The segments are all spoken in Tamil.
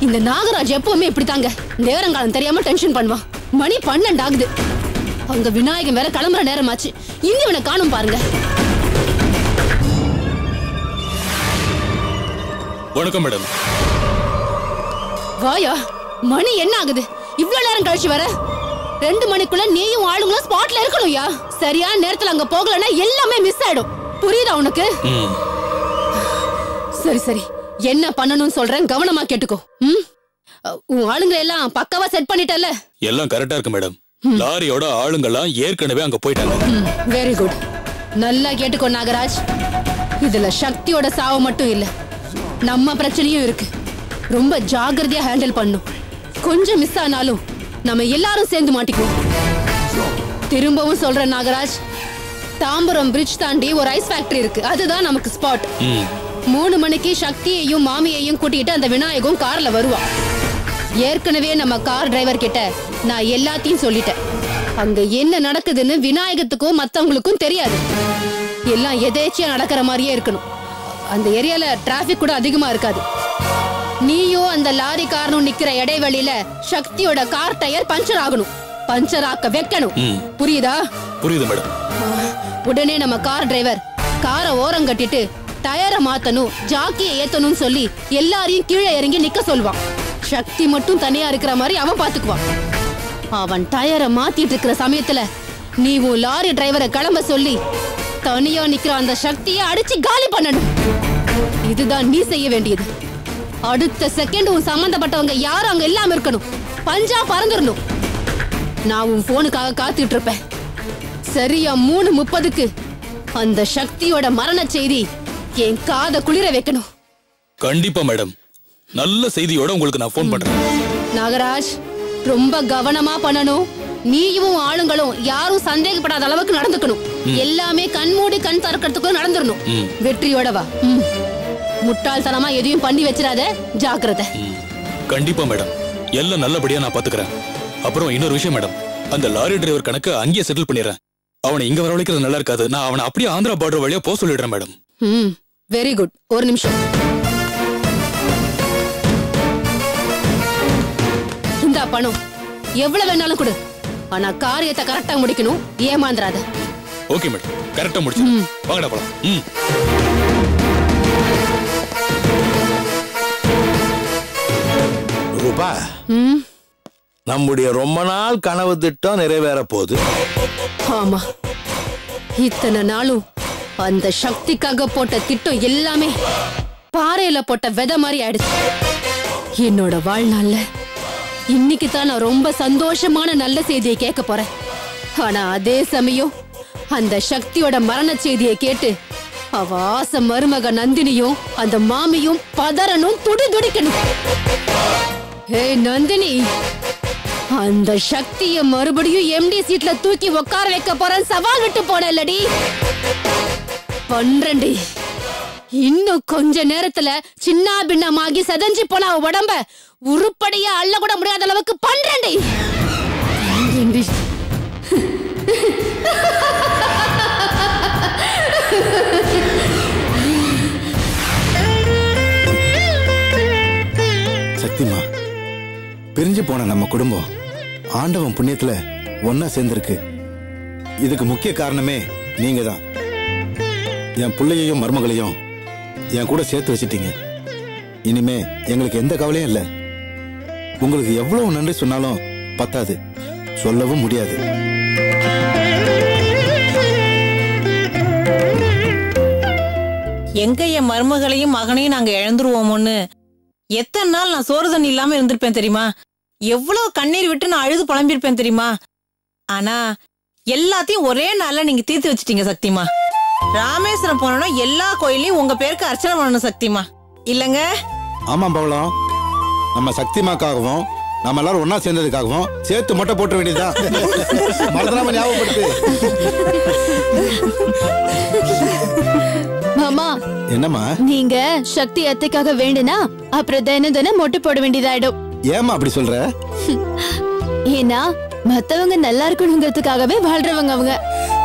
இந்த நாகராஜ் எப்பவுமே இப்படித்தாங்க நேரங்காலம் தெரியாம டென்ஷன் பண்ணுவான் மணி பன்னெண்டு ஆகுது அவங்க விநாயகன் வேற கிளம்புற நேரமாச்சு இன்னும் இவனை காணும் பாருங்க வணக்கம் மேடம் வாயா மணி என்ன ஆகுது இவ்ளோ நேரம் கழிச்சு வர ரெண்டு மணிக்குள்ள நீயும் ஆளுங்களும் ஸ்பாட்ல இருக்கணும்யா சரியான நேரத்துல அங்க போகலன்னா எல்லாமே மிஸ் ஆயிடும் புரியுதா உனக்கு ம் சரி சரி என்ன பண்ணணும்னு சொல்றேன் கவனமா கேட்டுக்கோ ம் அஹ், உன் ஆளுங்களை எல்லாம் பக்காவா செட் பண்ணிட்டல எல்லாம் கரெக்டா இருக்கு மேடம் லாரியோட ஆளுங்கெல்லாம் ஏற்கனவே அங்க போயிட்டாங்க வெரி குட் நல்லா கேட்டுக்கோ நாகராஜ் இதுல சக்தியோட சாவு மட்டும் இல்ல நம்ம பிரச்சனையும் இருக்கு ரொம்ப ஜாக்கிரதையா ஹேண்டில் பண்ணும் கொஞ்சம் மிஸ் ஆனாலும் நம்ம எல்லாரும் சேர்ந்து மாட்டிக்குவோம் திரும்பவும் சொல்றேன் நாகராஜ் தாம்பரம் பிரிட்ஜ் தாண்டி ஒரு ஐஸ் ஃபேக்டரி இருக்கு அதுதான் நமக்கு ஸ்பாட் ம் மூணு மணிக்கு சக்தியையும் மாமியையும் கூட்டிட்டு அந்த விநாயகம் கார்ல வருவான் ஏற்கனவே நம்ம கார் டிரைவர் கிட்ட நான் எல்லாத்தையும் சொல்லிட்டேன் அங்க என்ன நடக்குதுன்னு விநாயகத்துக்கும் மத்தவங்களுக்கும் தெரியாது எல்லாம் எதேச்சியா நடக்கிற மாதிரியே இருக்கணும் அந்த ஏரியால டிராபிக் கூட அதிகமா இருக்காது நீயும் அந்த லாரி காரனும் நிக்கிற இடைவெளியில சக்தியோட கார் டயர் பஞ்சர் ஆகணும் பஞ்சர் ஆக்க வைக்கணும் ம். புரியுதா புரியுது மேடம் உடனே நம்ம கார் டிரைவர் காரை ஓரம் கட்டிட்டு டயரை மாத்தணும் ஜாக்கியை ஏத்தணும்னு சொல்லி எல்லாரையும் கீழே இறங்கி நிக்க சொல்லுவான் சக்தி மட்டும் தனியா இருக்கிற மாதிரி அவன் பாத்துக்குவான் அவன் டயரை மாத்திட்டு இருக்கிற சமயத்துல நீ உன் லாரி டிரைவரை கிளம்ப சொல்லி தனியா நிக்கிற அந்த சக்தியை அடிச்சு காலி பண்ணணும் இதுதான் நீ செய்ய வேண்டியது அடுத்த செகண்ட் உன் சம்பந்தப்பட்டவங்க யாரும் அங்க இல்லாம இருக்கணும் பஞ்சா பறந்துடணும் நான் உன் போனுக்காக காத்துட்டு இருப்பேன் சரியா மூணு முப்பதுக்கு அந்த சக்தியோட மரண செய்தி என் காதை குளிர வைக்கணும் கண்டிப்பா மேடம் நல்ல செய்தியோட உங்களுக்கு நான் ஃபோன் பண்றேன் நாகராஜ் ரொம்ப கவனமா பண்ணணும் நீயும் ஆளுங்களும் யாரும் சந்தேகப்படாத அளவுக்கு நடந்துக்கணும் எல்லாமே கண்மூடி கண் திறக்கிறதுக்குள்ள நடந்துடணும் ம். வெற்றியோட வா ம். முட்டாள்தனமா எதையும் பண்ணி வச்சிடாத ஜாக்கிரதை ம். கண்டிப்பா மேடம் எல்லாம் நல்லபடியா நான் பாத்துக்கிறேன் அப்புறம் இன்னொரு விஷயம் மேடம் அந்த லாரி டிரைவர் கணக்கு அங்கேயே செட்டில் பண்ணிடுறேன் அவனை இங்க வரவழைக்கிறது நல்லா இருக்காது நான் அவனை அப்படியே ஆந்திரா பார்டர் வழியா போக சொல்லிடுறேன் மேடம் ம் வெரி குட் ஒரு நிமிஷம் இந்தா பணம் எவ்வளவு வேணாலும் கொடு ஆனா காரியத்தை கரெக்டா முடிக்கணும் ஏமாந்துராத ஓகே மேடம் கரெக்டா முடிச்சு வாங்கடா போலாம் ம் ரூபா ம் நம்முடைய ரொம்ப நாள் கனவு திட்டம் நிறைவேற போகுது ஆமா இத்தனை நாளும் அந்த சக்திக்காக போட்ட திட்டம் எல்லாமே பாறையில போட்ட விதை மாதிரி ஆயிடுச்சு என்னோட வாழ்நாள்ல இன்னைக்கு தான் நான் ரொம்ப சந்தோஷமான நல்ல செய்தியை கேட்க போறேன் ஆனா அதே சமயம் அந்த சக்தியோட மரண செய்தியை கேட்டு அவ ஆசை மருமக நந்தினியும் அந்த மாமியும் பதறணும் துடி துடிக்கணும் ஹே நந்தினி அந்த சக்திய மறுபடியும் எம்டி சீட்ல தூக்கி உட்கார வைக்க போறேன் சவால் விட்டு போனல்லடி பன்னிரண்டு இன்னும் கொஞ்ச நேரத்துல சின்ன பின்னமாகி செதஞ்சு போன அவ உடம்ப உருப்படியா அள்ள கூட முடியாத அளவுக்கு பன்னிரண்டு பன்னிரண்டு சக்திமா பிரிஞ்சு போன நம்ம குடும்பம் ஆண்டவன் புண்ணியத்துல ஒன்னா சேர்ந்திருக்கு இதுக்கு முக்கிய காரணமே நீங்க தான் என் பிள்ளையையும் மருமகளையும் என் கூட சேர்த்து வச்சிட்டீங்க இனிமே எங்களுக்கு எந்த கவலையும் இல்லை உங்களுக்கு எவ்வளவு நன்றி சொன்னாலும் பத்தாது சொல்லவும் முடியாது எங்க என் மருமகளையும் மகனையும் நாங்க இழந்துருவோமோன்னு எத்தனை நாள் நான் சோறு தண்ணி இல்லாம இருந்திருப்பேன் தெரியுமா எவ்வளவு கண்ணீர் விட்டு நான் அழுது புலம்பிருப்பேன் தெரியுமா ஆனா எல்லாத்தையும் ஒரே நாள்ல நீங்க தீர்த்து வச்சிட்டீங்க சக்திமா ராமேஸ்வரம் போனோம்னா எல்லா கோயிலையும் உங்க பேருக்கு அர்ச்சனை பண்ணணும் சக்திமா இல்லங்க ஆமாம் பவளம் நம்ம சக்திமாக்காகவும் நம்ம எல்லாரும் ஒன்னா சேர்ந்ததுக்காகவும் சேர்த்து மொட்டை போட்ட வேண்டியதுதான் மறந்துடாம ஞாபகப்படுத்து மாமா என்னம்மா நீங்க சக்தி அத்தைக்காக வேண்டுனா அப்புறம் தினம் தினம் மொட்டை போட வேண்டியதாயிடும் ஏம்மா அப்படி சொல்ற ஏன்னா மத்தவங்க நல்லா இருக்கணுங்கிறதுக்காகவே வாழ்றவங்க அவங்க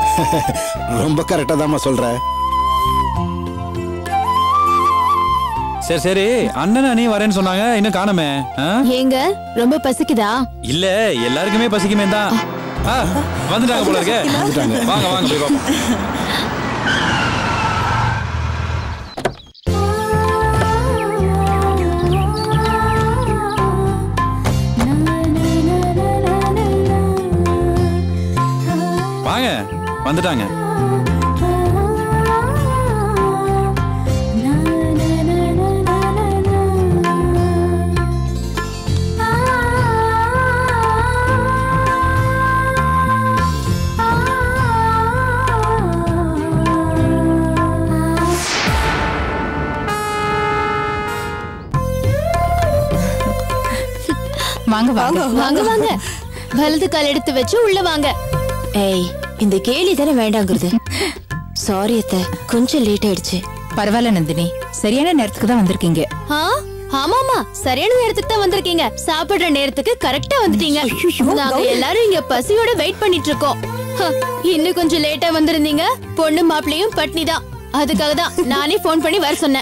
ரொம்ப கரெக்டா தாம்மா சொல்ற சரி சரி அண்ணன் அண்ணி வரேன்னு சொன்னாங்க இன்னும் காணமே ஆ? ஏங்க ரொம்ப பசிக்குதா இல்ல எல்லாருக்குமே பசிக்குமே தான் ஆ, வந்துட்டாங்க போல இருக்கே வாங்க வாங்க போய் பார்ப்போம் வாங்க வந்துட்டாங்க வாங்க வாங்க வாங்க வாங்க வலது கால் எடுத்து வச்சு உள்ள வாங்க ஏய் இந்த கேலி தானே வேண்டாங்கிறது சாரி அத்த கொஞ்சம் லேட் ஆயிடுச்சு பரவாயில்ல நந்தினி சரியான நேரத்துக்கு தான் வந்திருக்கீங்க ஆ ஆமாமா சரியான நேரத்துக்கு தான் வந்திருக்கீங்க சாப்பிடுற நேரத்துக்கு கரெக்டா வந்துட்டீங்க நாங்க எல்லாரும் இங்க பசியோட வெயிட் பண்ணிட்டு இருக்கோம் ஹ, இன்னும் கொஞ்சம் லேட்டா வந்திருந்தீங்க பொண்ணு மாப்பிளையும் பட்னி தான் அதுக்காக தான் நானே ஃபோன் பண்ணி வர சொன்னேன்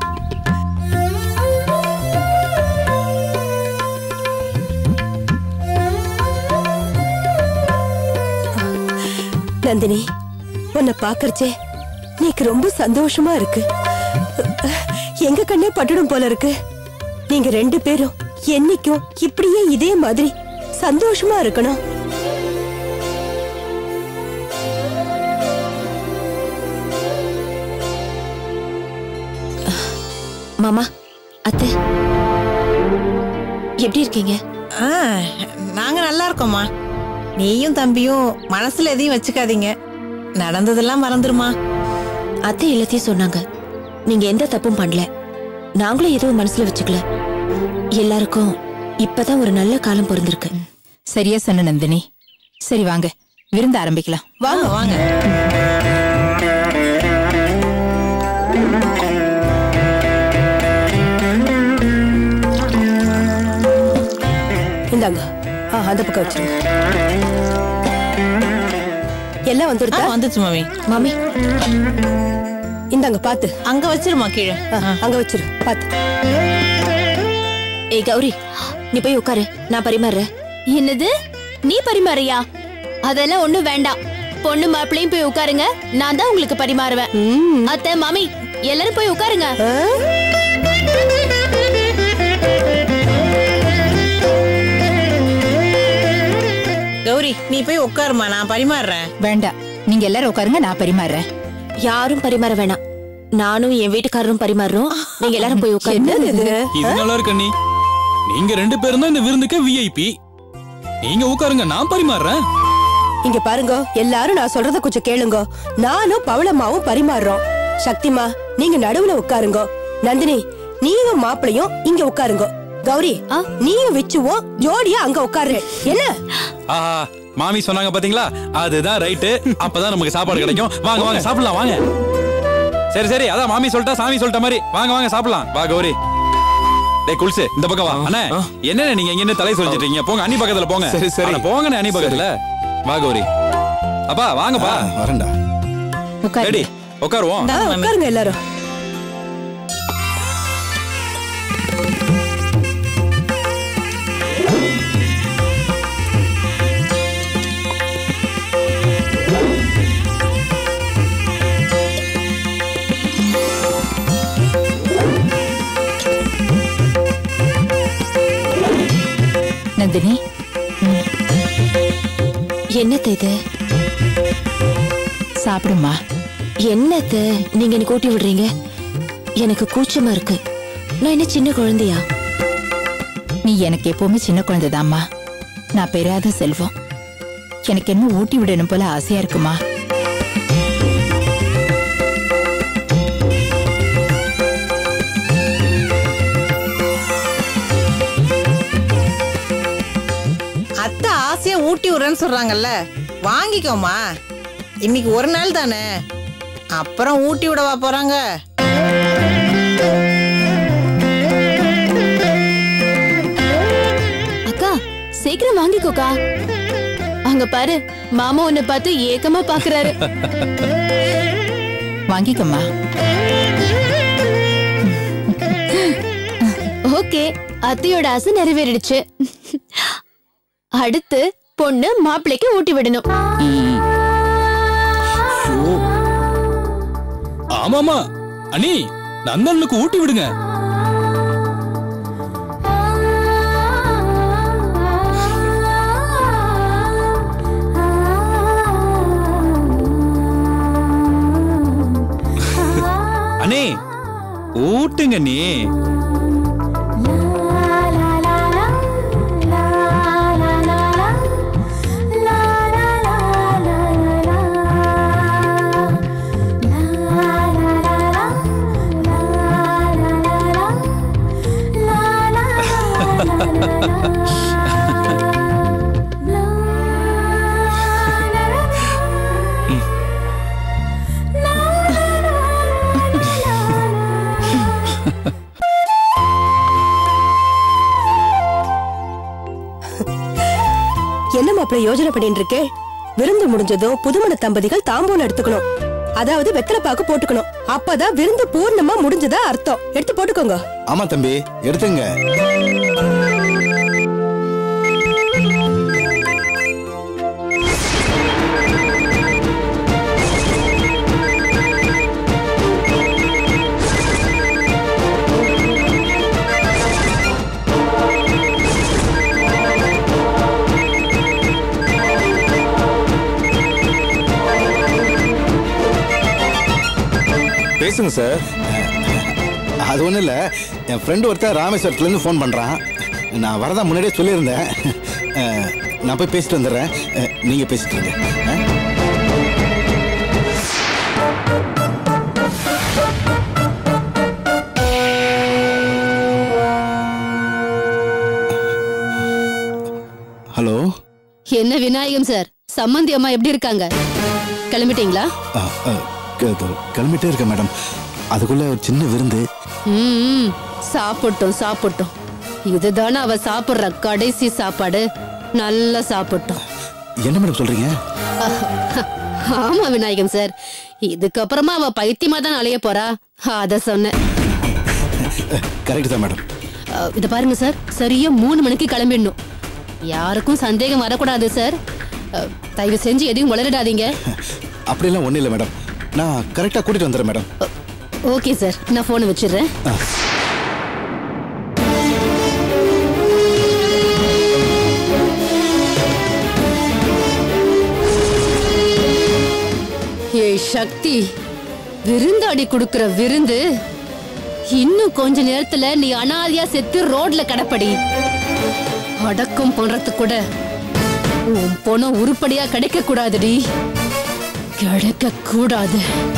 நந்தினி உன்னை பாக்குறச்சே நீக்கு ரொம்ப சந்தோஷமா இருக்கு எங்க கண்ணே பட்டுடும் போல இருக்கு நீங்க ரெண்டு பேரும் என்னைக்கும் இப்படியே இதே மாதிரி சந்தோஷமா இருக்கணும் மாமா அத்தை எப்படி இருக்கீங்க ஆ, நாங்க நல்லா இருக்கோம்மா நீயும் தம்பியும் மனசுல எதையும் வச்சுக்காதீங்க நடந்ததெல்லாம் மறந்துருமா அத்தை எல்லாத்தையும் சொன்னாங்க நீங்க எந்த தப்பும் பண்ணல நாங்களும் எதுவும் மனசுல வச்சுக்கல எல்லாருக்கும் இப்பதான் ஒரு நல்ல காலம் பிறந்திருக்கு சரியா சொன்ன நந்தினி சரி வாங்க விருந்து ஆரம்பிக்கலாம் வாங்க வாங்க இந்தாங்க ஆ, அந்த பக்கம் வச்சிருங்க எல்லாம் ஆ, வந்துடுதா வந்துச்சு மாமி மாமி இந்தாங்க பாத்து அங்க வச்சிருமா கீழே ஆ, அங்க வச்சிரு பாத்து ஏய் கௌரி நீ போய் உட்காரு நான் பரிமாறுறேன் என்னது நீ பரிமாறியா அதெல்லாம் ஒண்ணும் வேண்டாம் பொண்ணு மாப்பிளையும் போய் உட்காருங்க நான் தான் உங்களுக்கு பரிமாறுவேன் அத்தை மாமி எல்லாரும் போய் உட்காருங்க கௌரி நீ போய் உட்காருமா நான் பரிமாறுறேன் வேண்டாம் நீங்க எல்லாரும் உட்காருங்க நான் பரிமாறுறேன் யாரும் பரிமாற வேணாம் நானும் என் வீட்டுக்காரரும் பரிமாறுறோம் நீங்க எல்லாரும் போய் உட்காரு என்னது இது இது நல்லா இருக்கு அண்ணி நீங்க ரெண்டு பேரும் தான் இந்த விருந்துக்கு விஐபி நீங்க உட்காருங்க நான் பரிமாறுறேன் இங்க பாருங்க எல்லாரும் நான் சொல்றத கொஞ்சம் கேளுங்க நானும் பவளம்மாவும் பரிமாறுறோம் சக்திமா நீங்க நடுவுல உட்காருங்க நந்தினி நீயும் மாப்பிளையும் இங்க உட்காருங்க கௌரி நீயும் விச்சுவும் ஜோடியா அங்க உட்காரு என்ன ஆஹா மாமி சொன்னாங்க பாத்தீங்களா அதுதான் ரைட்டு அப்பதான் நமக்கு சாப்பாடு கிடைக்கும் வாங்க வாங்க சாப்பிடலாம் வாங்க சரி சரி அதான் மாமி சொல்லிட்டா சாமி சொல்லிட்ட மாதிரி வாங்க வாங்க சாப்பிடலாம் வா கௌரி டேய் குல்சு இந்த பக்கம் வா அண்ணே என்ன நீங்க இங்க என்ன தலை சொல்லிட்டு இருக்கீங்க போங்க அண்ணி பக்கத்துல போங்க சரி, சரி. அண்ணா, போங்கண்ணே அண்ணி பக்கத்துல வா கௌரி அப்பா வாங்கப்பா ஆ, வரேன்டா உட்காரு ரெடி உட்காருவோம் ஆ, இந்தாங்க மாமி உட்காருங்க எல்லாரும் நந்தினி என்னத்த இது சாப்பிடுமா என்னத்த நீங்க எனக்கு ஊட்டி விடுறீங்க எனக்கு கூச்சமா இருக்கு நான் என்ன சின்ன குழந்தையா நீ எனக்கு எப்பவுமே சின்ன குழந்தைதாம்மா நான் பெறாத செல்வம் எனக்கு என்ன ஊட்டி விடணும் போல ஆசையா இருக்குமா அத்தை ஆசையா ஊட்டி விடுறேன்னு சொல்றாங்கல்ல வாங்கிக்கோமா இன்னைக்கு ஒரு நாள் தானே அப்புறம் ஊட்டி விடவா போறாங்க அக்கா சீக்கிரம் வாங்கிக்கோக்கா அங்க பாரு மாமா உன்னை பார்த்து ஏக்கமா பாக்குறாரு வாங்கிக்கம்மா ஓகே அத்தையோட ஆசை நிறைவேறிடுச்சு அடுத்து பொண்ணு மாப்பிள்ளைக்கு ஊட்டி விடணும் ஆமாமா அண்ணி நந்தனுக்கு ஊட்டி விடுங்க அண்ணே ஊட்டுங்க நீ என்ன மாப்பிள்ள யோசனை பண்ணிட்டு இருக்கே விருந்து முடிஞ்சதும் புதுமண தம்பதிகள் தாம்பூலம் எடுத்துக்கணும் அதாவது வெத்தலை பாக்கு போட்டுக்கணும் அப்பதான் விருந்து பூர்ணமா முடிஞ்சதா அர்த்தம் எடுத்து போட்டுக்கோங்க ஆமா தம்பி எடுத்துங்க பேசுங்க சார் அது ஒண்ணும் இல்ல என் ஃப்ரெண்டு ஒருத்தர் ராமேஸ்வரத்துல இருந்து ஃபோன் பண்றான் நான் வரதா முன்னாடியே சொல்லியிருந்தேன் அஹ், நான் போய் பேசிட்டு வந்துடுறேன் அஹ், நீங்க பேசிட்டு இருங்க அஹ். ஹலோ என்ன விநாயகம் சார் சம்மந்தி அம்மா எப்படி இருக்காங்க கிளம்பிட்டீங்களா அஹ், அஹ், க- க- கிளம்பிட்டே இருக்கேன் மேடம் அதுக்குள்ள ஒரு சின்ன விருந்து ம், ம் சாப்பிட்டோம் சாப்பிட்டோம் இதுதானே அவ சாப்பிடுற கடைசி சாப்பாடு நல்லா சாப்பிட்டோம் என்ன மேடம் சொல்றீங்க ஆமா விநாயகம் சார் இதுக்கப்புறமா அவ பைத்தியமா தான் அலைய போறா அத சொன்னேன் கரெக்ட் தான் மேடம் அஹ், இத பாருங்க சார் சரியா மூணு மணிக்கு கிளம்பிடணும் யாருக்கும் சந்தேகம் வரக்கூடாது சார் அஹ், தயவு செஞ்சு எதையும் வளரிடாதீங்க அப்படிலாம் ஒண்ணும் இல்லை மேடம் நான் கரெக்டா கூட்டிட்டு வந்துடுறேன் மேடம் ஓகே சார் நான் போனை வச்சிடுறேன் ஏய் சக்தி விருந்தாடி கொடுக்கிற விருந்து இன்னும் கொஞ்ச நேரத்துல நீ அனாதையா செத்து ரோட்ல கடப்படி அடக்கம் பண்றது கூட உன் பணம் உருப்படியா கிடைக்க கூடாதுடி கிடைக்க கூடாது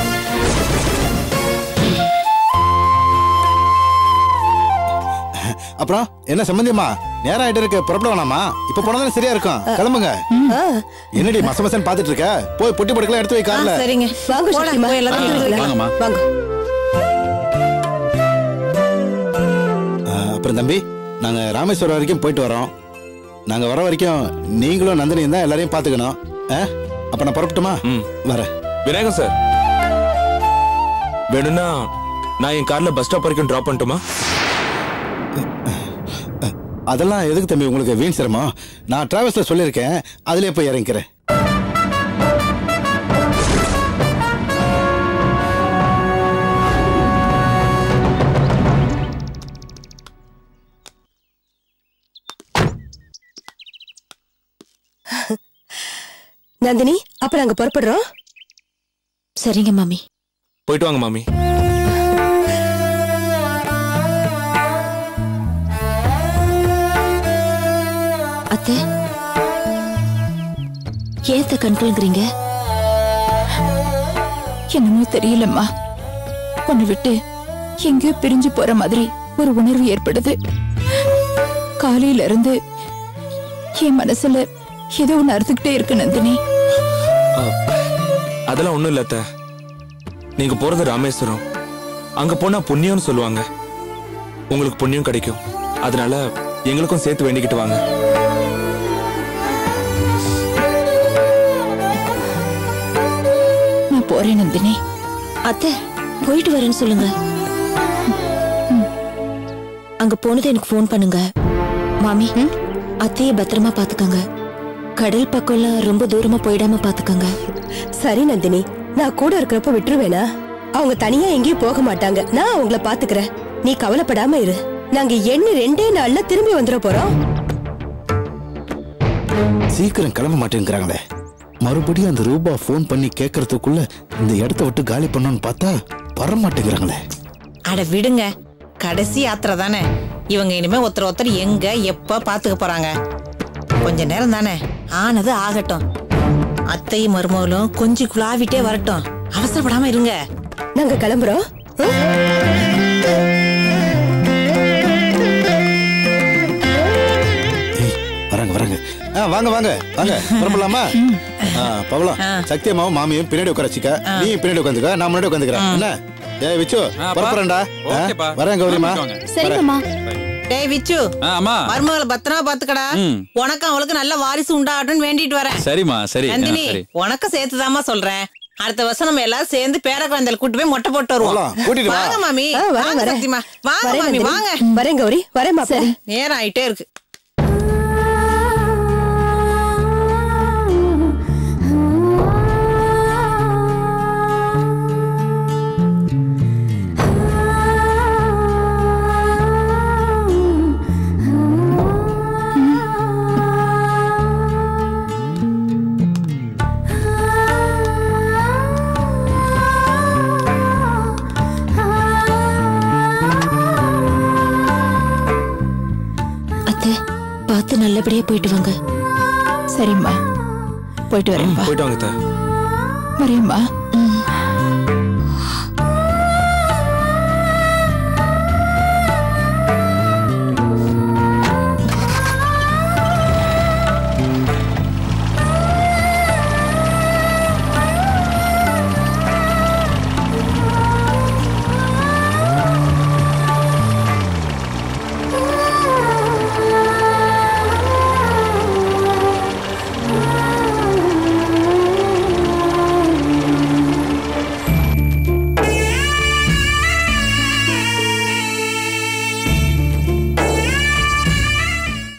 அப்புறம் என்ன சம்பந்தியமா நேரம் ஆயிட்டு இருக்கு புறப்பட வேணாமா இப்ப போனதானே சரியா இருக்கும் கிளம்புங்க என்னடி மச மசன்னு பாத்துட்டு இருக்க போய் பொட்டி படுக்கலாம் எடுத்து வை கார்ல சரிங்க வாங்க போலாம், சக்திமா போய் எல்லாத்தையும் எடுத்துக்கலாம். வாங்கம்மா வாங்க அஹ், அப்புறம் தம்பி நாங்க ராமேஸ்வரம் வரைக்கும் போயிட்டு வரோம் நாங்க வர வரைக்கும் நீங்களும் நந்தினியும் தான் எல்லாரையும் பாத்துக்கணும் அஹ், அப்ப நான் புறப்பட்டுமா ம். வரேன் விநாயகம் சார் வேணும்னா நான் என் கார்ல பஸ் ஸ்டாப் வரைக்கும் டிராப் பண்ணட்டுமா அதெல்லாம் எதுக்கு தம்பி உங்களுக்கு வீண் சிரமம் நான் டிராவல்ஸ்ல சொல்லியிருக்கேன் அதுலயே போய் இறங்கிக்கிறேன் நந்தினி அப்ப நாங்க புறப்படுறோம் சரிங்க மாமி போயிட்டு வாங்க மாமி அத்தை ஏத்த கண்கள்ங்கிறீங்க என்னமோ தெரியலம்மா உன்னை விட்டு எங்கேயோ பிரிஞ்சு போற மாதிரி ஒரு உணர்வு ஏற்படுது காலையில இருந்து என் மனசுல ஏதோ ஒண்ணு அறுத்துக்கிட்டே இருக்கு நந்தினி அதெல்லாம் ஒண்ணும் இல்ல அத்தை நீங்க போறது ராமேஸ்வரம் அங்க போனா புண்ணியம்னு சொல்லுவாங்க உங்களுக்கு புண்ணியம் கிடைக்கும் அதனால எங்களுக்கும் சேர்த்து வேண்டிக்கிட்டு வாங்க நான் போறேன் நந்தினி அத்தை போயிட்டு வரேன்னு சொல்லுங்க அங்க போனது எனக்கு ஃபோன் பண்ணுங்க மாமி அத்தைய பத்திரமா பாத்துக்கங்க கடல் பக்கம்லாம் ரொம்ப தூரமா போயிடாம பாத்துக்கங்க சரி நந்தினி நான் கூட இருக்கிறப்ப விட்டுருவேனா அவங்க தனியா எங்கேயும் போக மாட்டாங்க நான் அவங்கள பாத்துக்கிறேன் நீ கவலைப்படாம இரு நாங்க எண்ணி ரெண்டே நாள்ல திரும்பி வந்துட போறோம் சீக்கிரம் கிளம்ப மாட்டேங்கிறாங்களே மறுபடியும் அந்த ரூபா ஃபோன் பண்ணி கேட்கறதுக்குள்ள இந்த இடத்த விட்டு காலி பண்ணணும்னு பார்த்தா வர மாட்டேங்கிறாங்களே அட விடுங்க கடைசி யாத்திரை தானே இவங்க இனிமே ஒருத்தர் ஒருத்தர் எங்க எப்ப பாத்துக்க போறாங்க கொஞ்ச நேரம் தானே ஆனது ஆகட்டும் அத்தையும் மருமகளும் கொஞ்சம் குழாவிட்டே வரட்டும் அவசரப்படாம இருங்க நாங்க கிளம்புறோம் ஏய், வராங்க வராங்க ஆ, வாங்க வாங்க வாங்க புறப்படலாமா ஆ, பவளம் சக்தி அம்மாவும் மாமியும் பின்னாடி உட்காரச்சிக்க நீ பின்னாடி உட்காந்துக்க நான் முன்னாடி உட்காந்துக்கிறேன் என்ன ஏய் விச்சு அப்பா. புறப்படுறேன்டா ஆ, ஓகேப்பா. வரேன் கௌரிமா வாங்க. சரிங்கம்மா டேய் விச்சு ஆ, அம்மா மருமகளை பத்திரமா பாத்துக்கடா ம். உனக்கும் அவளுக்கு நல்ல வாரிசு உண்டாகட்டும்னு வேண்டிட்டு வரேன் சரிம்மா சரி ஆ, நந்தினி சரி உனக்கு சேர்த்துதாம்மா சொல்றேன் அடுத்த வருஷம் நம்ம எல்லாரும் சேர்ந்து பேர குழந்தைகள் கூட்டு போய் மொட்டை போட்டு வருவோம் போலாம். கூட்டிட்டு வா. வாங்க மாமி ஆ, வரேன், வாங்க வரேன். சக்திமா வாங்க வரேன் மாமி நந்தினி. வாங்க வரேன் கௌரி வரேன் மாப்பிள நேரம் ஆயிட்டே இருக்கு அத்தை பார்த்து நல்லபடியா போயிட்டு வாங்க சரிம்மா போயிட்டு வரேன்பா போயிட்டு வாங்க அத்தை. வரேம்மா